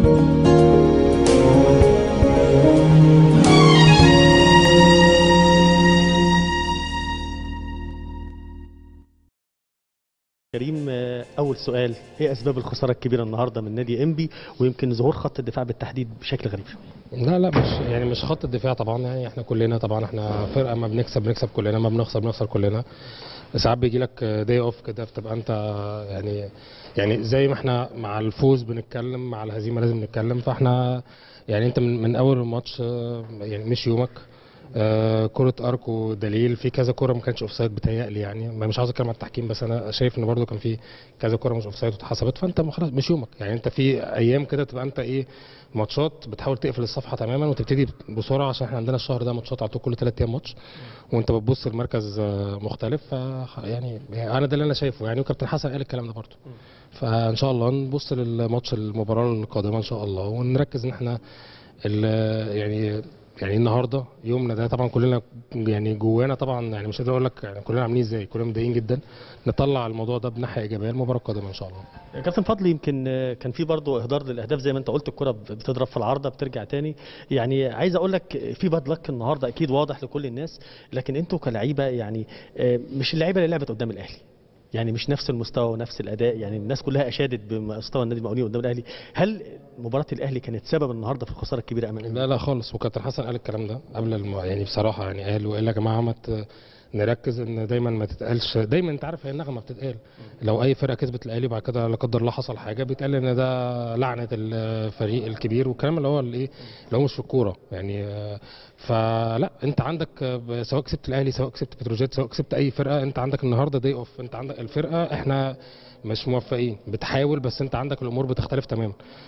كريم آه، اول سؤال ايه اسباب الخساره الكبيره النهارده من نادي انبي ويمكن ظهور خط الدفاع بالتحديد بشكل غريب شويه لا لا مش يعني مش خط الدفاع طبعا يعني احنا كلنا طبعا احنا فرقه ما بنكسب بنكسب كلنا ما بنخسر بنخسر كلنا ساعات بيجي لك داي اوف كده بتبقى انت يعني يعني زي ما احنا مع الفوز بنتكلم مع الهزيمه لازم نتكلم فاحنا يعني انت من, من اول الماتش آه، يعني مش يومك آه، كرة اركو دليل في كذا كرة ما كانتش اوفسايد بتهيألي يعني ما مش عاوز اتكلم عن التحكيم بس انا شايف ان برضو كان في كذا كرة مش اوفسايد واتحسبت فانت ما خلاص مش يومك يعني انت في ايام كده تبقى انت ايه ماتشات بتحاول تقفل الصفحة تماما وتبتدي بسرعة عشان احنا عندنا الشهر ده ماتشات على طول كل ثلاث ايام ماتش وانت بتبص لمركز آه، مختلف ف يعني انا ده اللي انا شايفه يعني وكابتن حسن قال الكلام ده برضو فان شاء الله نبص للماتش المباراة القادمة ان شاء الله ونركز ان احنا ال- يعني يعني النهارده يومنا ده طبعا كلنا يعني جوانا طبعا يعني مش قادر اقول لك يعني كلنا عاملين ازاي كلنا متضايقين جدا نطلع الموضوع ده بناحيه ايجابيه المباراه القادمه ان شاء الله كابتن فضلي يمكن آه، كان في برضه اهدار للاهداف زي ما انت قلت الكره بتضرب في العارضه بترجع تاني يعني عايز اقول لك في باد لك النهارده اكيد واضح لكل الناس لكن انتوا كلعيبه يعني آه، مش اللعيبه اللي لعبت قدام الاهلي يعني مش نفس المستوى ونفس الاداء يعني الناس كلها اشادت بمستوى النادي المقاولين قدام الاهلي هل مباراه الاهلي كانت سبب النهارده في الخساره الكبيره امام الأهلي؟ لا لا خالص وكابتن حسن قال الكلام ده قبل الم... يعني بصراحه يعني قال وقال يا جماعه ما ت... نركز ان دايما ما تتقالش دايما انت عارف هي النغمه بتتقال لو اي فرقه كسبت الاهلي بعد كده لا قدر الله حصل حاجه بيتقال ان ده لعنه الفريق الكبير والكلام اللي هو الايه اللي هو مش في الكوره يعني آه، فلا انت عندك آه، سواء كسبت الاهلي سواء كسبت بتروجيت سواء كسبت اي فرقه انت عندك النهارده داي اوف انت عندك الفرقه احنا مش موفقين بتحاول بس انت عندك الامور بتختلف تماما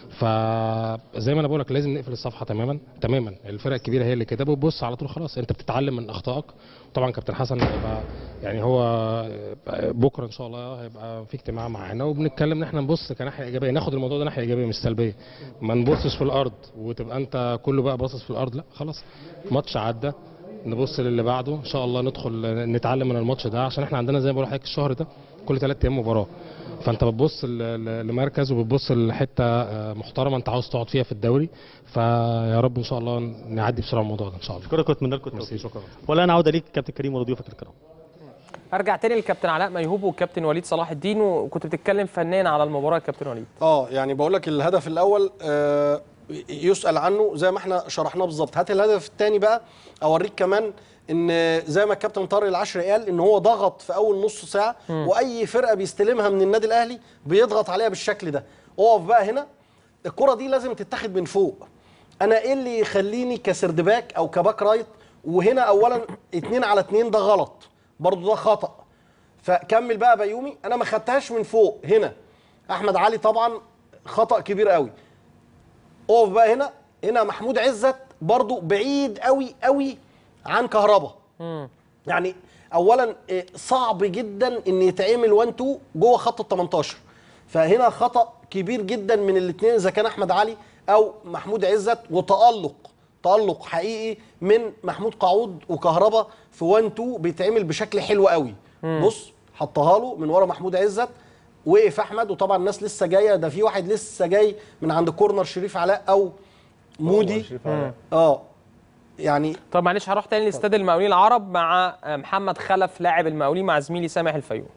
فزي ما انا بقولك لازم نقفل الصفحه تماما تماما الفرق الكبيره هي اللي كده بتبص على طول خلاص انت بتتعلم من اخطائك طبعا كابتن حسن هيبقى يعني هو بكره ان شاء الله هيبقى في اجتماع معانا وبنتكلم ان احنا نبص كناحيه ايجابيه ناخد الموضوع ده ناحيه ايجابيه مش سلبيه ما نبصش في الارض وتبقى انت كله بقى باصص في الارض لا خلاص ماتش عدى نبص للي بعده ان شاء الله ندخل نتعلم من الماتش ده عشان احنا عندنا زي ما بقول لحضرتك الشهر ده كل ثلاث ايام مباراه فانت بتبص ل- ل- لمركز وبتبص لحته آه، محترمه انت عاوز تقعد فيها في الدوري فيا رب ان شاء الله نعدي بسرعه الموضوع ده ان شاء الله اشكرك واتمنى لكم ميرسي التوفيق شكرا ولا انا عوده ليك كابتن كريم وضيوفك الكرام ارجع تاني للكابتن علاء ميهوب والكابتن وليد صلاح الدين وكنت بتتكلم فنيا على المباراه يا كابتن وليد اه يعني بقول لك الهدف الاول آه، يسال عنه زي ما احنا شرحناه بالظبط هات الهدف الثاني بقى اوريك كمان ان زي ما الكابتن طارق العشري قال ان هو ضغط في اول نص ساعه واي فرقه بيستلمها من النادي الاهلي بيضغط عليها بالشكل ده اقف بقى هنا الكره دي لازم تتاخد من فوق انا ايه اللي يخليني كسردباك او كباك رايت وهنا اولا اتنين على اتنين ده غلط برضو ده خطأ فكمل بقى بيومي انا ما خدتهاش من فوق هنا احمد علي طبعا خطأ كبير قوي اقف بقى هنا هنا محمود عزت برضو بعيد قوي قوي عن كهربا يعني اولا إيه، صعب جدا ان يتعمل 1 2 جوه خط ال 18 فهنا خطا كبير جدا من الاثنين اذا كان احمد علي او محمود عزت وتالق تالق حقيقي من محمود قعود وكهربا في 1 2 بيتعمل بشكل حلو قوي بص حطها له من ورا محمود عزت وقف احمد وطبعا الناس لسه جايه ده في واحد لسه جاي من عند كورنر شريف علاء او مودي اه يعني طب معلش هروح تاني لاستاد المقاولين العرب مع محمد خلف لاعب المقاولين مع زميلي سامح الفيوم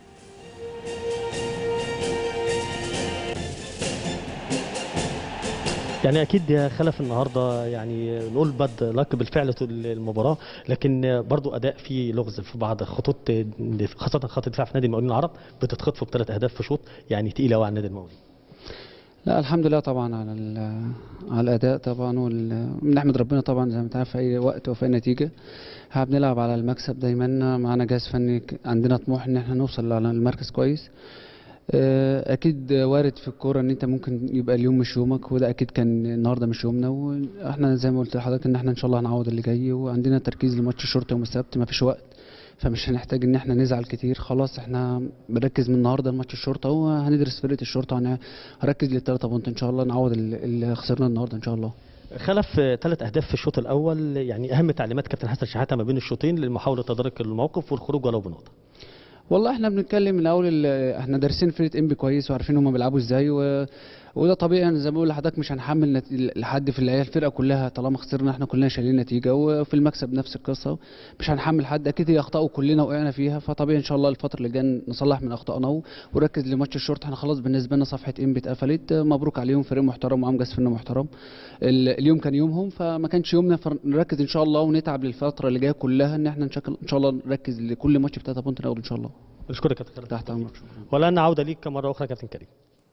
يعني اكيد يا خلف النهارده يعني نقول باد لك بالفعل طول المباراه لكن برضو اداء فيه لغز في بعض خطوط خاصه خط الدفاع في نادي المقاولين العرب بتتخطفوا بثلاث اهداف في شوط يعني تقيله قوي على النادي المقاولين لا الحمد لله طبعا على ال- على الاداء طبعا ونحمد ربنا طبعا زي ما انت عارف في اي وقت وفي اي نتيجه احنا بنلعب على المكسب دايما معانا جهاز فني ك- عندنا طموح ان احنا نوصل على المركز كويس آه، اكيد وارد في الكوره ان انت ممكن يبقى اليوم مش يومك وده اكيد كان النهارده مش يومنا واحنا زي ما قلت لحضرتك ان احنا ان شاء الله هنعوض اللي جاي وعندنا تركيز لماتش الشرطه يوم السبت ما فيش وقت فمش هنحتاج ان احنا نزعل كتير خلاص احنا بنركز من النهارده لماتش الشرطه وهندرس فرقه الشرطه وهنركز للثلاثه بونت ان شاء الله نعوض اللي اللي خسرنا النهارده ان شاء الله خلف ثلاث اهداف في الشوط الاول يعني اهم تعليمات كابتن حسن شحاته ما بين الشوطين لمحاوله تدارك الموقف والخروج ولو بنقطه والله احنا بنتكلم من اول ال- احنا دارسين فرقه انبي كويس وعارفين هما بيلعبوا ازاي و... وده طبيعي يعني زي ما بقول لحضرتك مش هنحمل نت... لحد في العيال الفرقه كلها طالما خسرنا احنا كلنا شايلين نتيجه وفي المكسب نفس القصه مش هنحمل حد اكيد هي اخطاء وكلنا وقعنا فيها فطبيعي ان شاء الله الفتره اللي جايه نصلح من اخطائنا و- ونركز لماتش الشورت احنا خلاص بالنسبه لنا صفحه انبي اتقفلت مبروك عليهم فريق محترم وامجد فينا محترم ال... اليوم كان يومهم فما كانش يومنا فنركز ان شاء الله ونتعب للفتره اللي جايه كلها ان احنا ان شاء ان شاء الله نركز لكل ماتش بتاعت بونت ناخده ان شاء الله بشكرك يا كابتن خالد تحت امرك ولنا عوده ليك مره اخرى يا كابتن كريم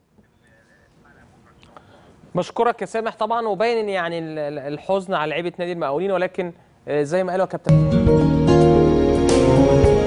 بشكرك يا سامح طبعا وباين ان يعني ال- ال- الحزن على لعيبه نادي المقاولين ولكن آه، زي ما قالوا يا كابتن